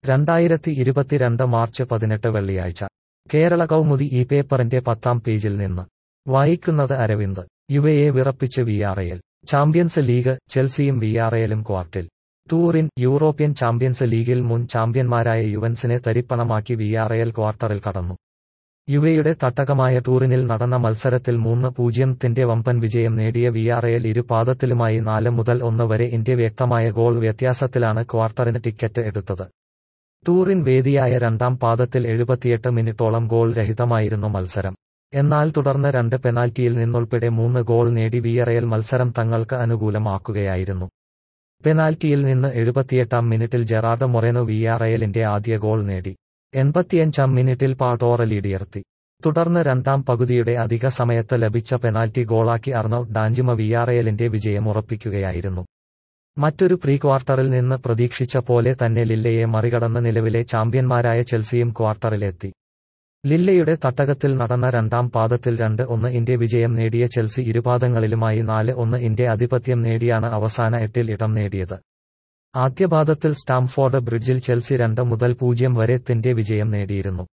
രണ്ടായിരത്തി ഇരുപത്തിരണ്ട് മാർച്ച് പതിനെട്ട് വെള്ളിയാഴ്ച കേരള കൗമുദി ഈ പേപ്പറിന്റെ പത്താം പേജിൽ നിന്ന് വായിക്കുന്നത് അരവിന്ദ് യുവയെ വിറപ്പിച്ച് വിആർഎൽ ചാമ്പ്യൻസ് ലീഗ് ചെൽസിയും വിആർഎലും ക്വാർട്ടിൽ ടൂറിൻ യൂറോപ്യൻ ചാമ്പ്യൻസ് ലീഗിൽ മുൻ ചാമ്പ്യന്മാരായ യുവൻസിനെ തരിപ്പണമാക്കി വിആർഎൽ ക്വാർട്ടറിൽ കടന്നു യുവയുടെ തട്ടകമായ ടൂറിനിൽ നടന്ന മത്സരത്തിൽ മൂന്ന് പൂജ്യത്തിന്റെ വമ്പൻ വിജയം നേടിയ വിആർഎൽ ഇരു പാദത്തിലുമായി നാല് മുതൽ ഒന്ന് വരെ ഇന്ത്യ വ്യക്തമായ ഗോൾ വ്യത്യാസത്തിലാണ് ക്വാർട്ടറിന് ടിക്കറ്റ് എടുത്തത് ടൂറിൻ വേദിയായ രണ്ടാം പാദത്തിൽ എഴുപത്തിയെട്ട് മിനിറ്റോളം ഗോൾ രഹിതമായിരുന്നു മത്സരം എന്നാൽ തുടർന്ന് രണ്ട് പെനാൽറ്റിയിൽ നിന്നുൾപ്പെടെ മൂന്ന് ഗോൾ നേടി വിയറയൽ മത്സരം തങ്ങൾക്ക് അനുകൂലമാക്കുകയായിരുന്നു പെനാൽറ്റിയിൽ നിന്ന് എഴുപത്തിയെട്ടാം മിനിറ്റിൽ ജെറാർഡ് മൊറേനോ വിയാറയലിന്റെ ആദ്യ ഗോൾ നേടി എൺപത്തിയഞ്ചാം മിനിറ്റിൽ പാട്ടോറ ലീഡിയർത്തി തുടർന്ന് രണ്ടാം പകുതിയുടെ അധിക സമയത്ത് ലഭിച്ച പെനാൽറ്റി ഗോളാക്കി അർണൌട്ട് ഡാഞ്ചിമ വിയാറയലിന്റെ വിജയം ഉറപ്പിക്കുകയായിരുന്നു മറ്റൊരു പ്രീ ക്വാർട്ടറിൽ നിന്ന് പ്രതീക്ഷിച്ച പോലെ തന്നെ ലില്ലയെ മറികടന്ന് നിലവിലെ ചാമ്പ്യന്മാരായ ചെൽസിയും ക്വാർട്ടറിലെത്തി ലില്ലയുടെ തട്ടകത്തിൽ നടന്ന രണ്ടാം പാദത്തിൽ രണ്ട് ഒന്ന് ഇന്ത്യ വിജയം നേടിയ ചെൽസി ഇരുപാദങ്ങളിലുമായി നാല് ഒന്ന് ഇന്ത്യ ആധിപത്യം നേടിയാണ് അവസാന എട്ടിൽ ഇടം നേടിയത് ആദ്യപാദത്തിൽ സ്റ്റാംഫോർഡ് ബ്രിഡ്ജിൽ ചെൽസി രണ്ട് മുതൽ പൂജ്യം വരെ തിന്റെ വിജയം നേടിയിരുന്നു